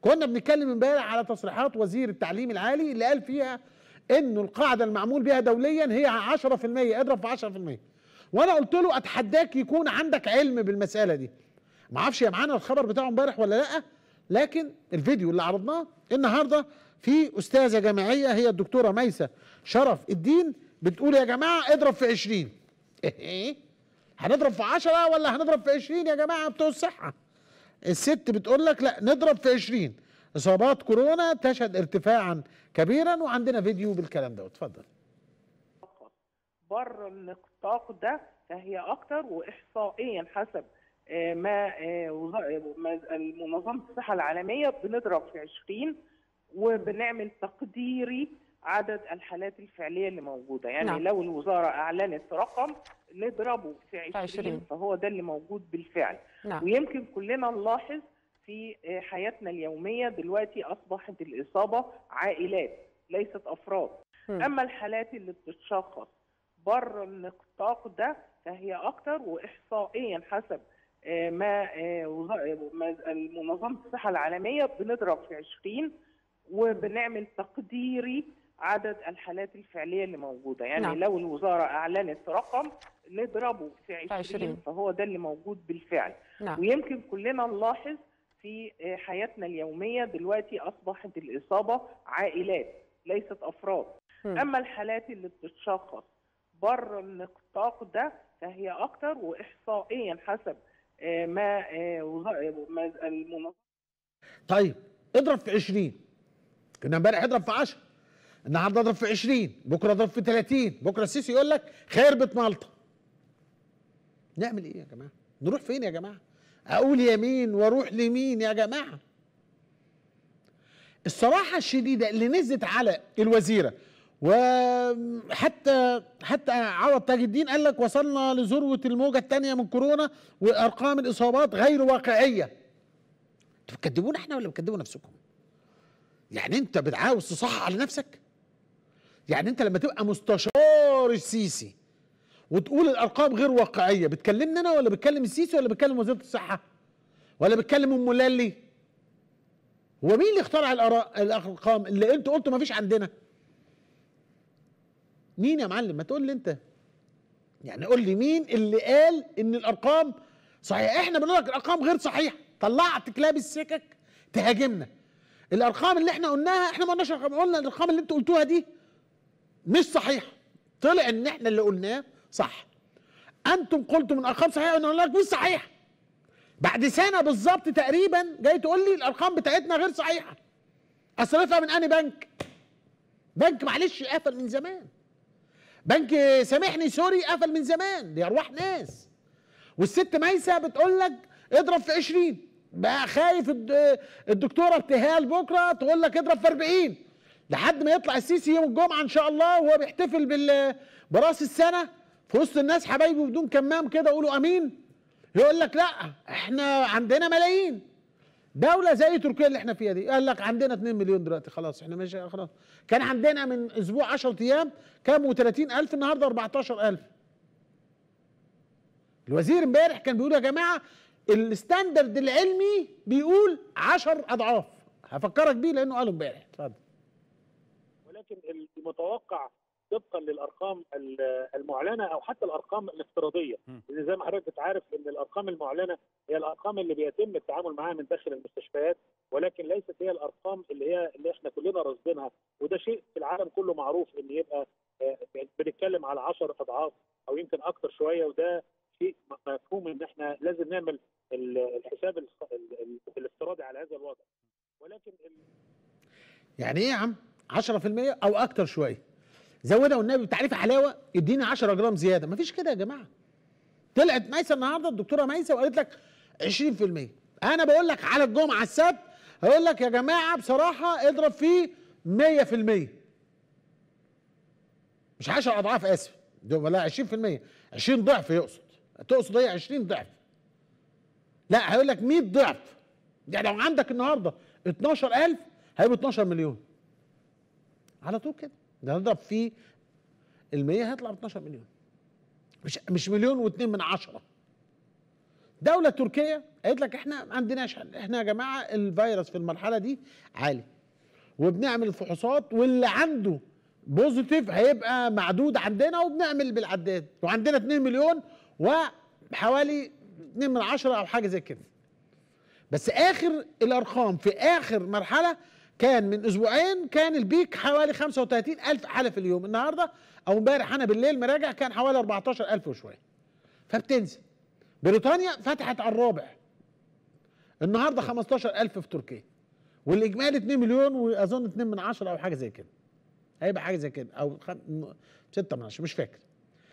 كنا بنتكلم امبارح على تصريحات وزير التعليم العالي اللي قال فيها انه القاعده المعمول بها دوليا هي 10% اضرب في 10% وانا قلت له اتحداك يكون عندك علم بالمساله دي ما اعرفش هي معانا الخبر بتاعه امبارح ولا لا لكن الفيديو اللي عرضناه النهارده في استاذه جامعيه هي الدكتوره ميسه شرف الدين بتقول يا جماعه اضرب في 20 ايه هنضرب في 10 ولا هنضرب في 20 يا جماعه بتوع الصحه الست بتقول لك لا نضرب في 20 اصابات كورونا تشهد ارتفاعا كبيرا وعندنا فيديو بالكلام ده اتفضل بره النطاق ده فهي اكتر واحصائيا حسب آه، ما آه، وزا- ما منظمه الصحه العالميه بنضرب في 20 وبنعمل تقديري عدد الحالات الفعليه اللي موجوده يعني نعم. نعم. لو الوزاره اعلنت رقم نضربه في 20, 20. فهو ده اللي موجود بالفعل نعم ويمكن كلنا نلاحظ في آه، حياتنا اليوميه دلوقتي اصبحت الاصابه عائلات ليست افراد مم. اما الحالات اللي بتتشخص بره النطاق ده فهي اكتر واحصائيا حسب آه، ما آه، وزا- ما منظمه الصحه العالميه بنضرب في 20 وبنعمل تقديري عدد الحالات الفعليه اللي موجوده يعني نعم. نعم. لو الوزاره اعلنت رقم نضربه في 20, 20. فهو ده اللي موجود بالفعل نعم ويمكن كلنا نلاحظ في آه، حياتنا اليوميه دلوقتي اصبحت الاصابه عائلات ليست افراد مم. اما الحالات اللي بتتشخص بره النطاق ده فهي اكتر واحصائيا حسب آه، ما آه، وزا- ما المنظمه طيب اضرب في 20 كنا امبارح اضرب في 10 النهارده اضرب في 20 بكره اضرب في 30 بكره السيسي يقول لك خربة مالطا نعمل ايه يا جماعه نروح فين يا جماعه اقول يمين واروح لمين يا جماعه الصراحه الشديده اللي نزلت على الوزيره وحتى حتى عوض تاج الدين قال لك وصلنا لذروه الموجه الثانيه من كورونا وارقام الاصابات غير واقعيه انتوا بتكدبونا احنا ولا بتكدبوا نفسكم؟ يعني انت بتعاوز تصحح على نفسك؟ يعني انت لما تبقى مستشار السيسي وتقول الارقام غير واقعيه بتكلمني انا ولا بتكلم السيسي ولا بتكلم وزيره الصحه؟ ولا بتكلم ام لالي؟ هو مين اللي اخترع الآراء- الارقام اللي انت قلته ما فيش عندنا؟ مين يا معلم؟ ما تقول لي انت يعني قول لي مين اللي قال ان الارقام صحيح احنا بنقول لك الارقام غير صحيحه طلعت كلاب السكك تهاجمنا الارقام اللي احنا قلناها احنا ما قلناش الارقام قلنا الارقام اللي انتوا قلتوها دي مش صحيحه طلع ان احنا اللي قلناه صح انتم قلتم من ارقام صحيحه وانا قلنا لك مش صحيحه بعد سنه بالظبط تقريبا جاي تقول لي الارقام بتاعتنا غير صحيحه اصرفها من انهي بنك بنك معلش قفل من زمان بنك سامحني سوري قفل من زمان دي ارواح ناس والست ميسه بتقول لك اضرب في 20 بقى خايف الد- الدكتوره ابتهال بكره تقول لك اضرب في 40 لحد ما يطلع السيسي يوم الجمعه ان شاء الله وهو بيحتفل بال براس السنه في وسط الناس حبايبي بدون كمام كده قولوا امين يقول لك لا احنا عندنا ملايين دولة زي تركيا اللي احنا فيها دي قال لك عندنا 2 مليون دلوقتي خلاص احنا ماشي خلاص كان عندنا من اسبوع 10 ايام كام و30 الف النهارده 14 الف الوزير امبارح كان بيقول يا جماعه الستاندرد العلمي بيقول 10 اضعاف هفكرك بيه لانه قاله امبارح اتفضل ولكن المتوقع طبقا للارقام ال- المعلنه او حتى الارقام الافتراضيه لان زي ما حضرتك بتعرف ان الارقام المعلنه هي الارقام اللي بيتم التعامل معاها من داخل المستشفيات ولكن ليست هي الارقام اللي هي اللي احنا كلنا راصدينها وده شيء في العالم كله معروف ان يبقى آه، بنتكلم على 10 اضعاف او يمكن اكثر شويه وده شيء م- مفهوم ان احنا لازم نعمل ال- الحساب الخ- ال- ال- الافتراضي على هذا الوضع ولكن ال- يعني ايه يا عم 10% او اكتر شويه زودها والنبي بتعريف حلاوه اديني 10 جرام زياده مفيش كده يا جماعه طلعت ميسه النهارده الدكتوره ميسه وقالت لك 20% انا بقول لك على الجمعه السبت هقول لك يا جماعه بصراحه اضرب فيه 100% مش 10 اضعاف اسف ده ولا 20% 20 ضعف يقصد تقصد ايه 20 ضعف لا هيقول لك 100 ضعف يعني لو عندك النهارده 12000 هيبقى 12 مليون على طول كده ده نضرب فيه ال 100 هيطلع ب 12 مليون مش مش مليون و2 من عشرة دوله تركيا قالت لك احنا ما عندناش حل احنا يا جماعه الفيروس في المرحله دي عالي وبنعمل الفحوصات واللي عنده بوزيتيف هيبقى معدود عندنا وبنعمل بالعداد وعندنا 2 مليون وحوالي 2 من عشرة او حاجه زي كده بس اخر الارقام في اخر مرحله كان من اسبوعين كان البيك حوالي 35 الف حاله في اليوم النهارده او امبارح انا بالليل مراجع كان حوالي 14 الف وشويه فبتنزل بريطانيا فتحت على الرابع النهارده 15 الف في تركيا والاجمالي 2 مليون واظن 2 من عشرة او حاجه زي كده هيبقى حاجه زي كده او 6 من عشرة مش فاكر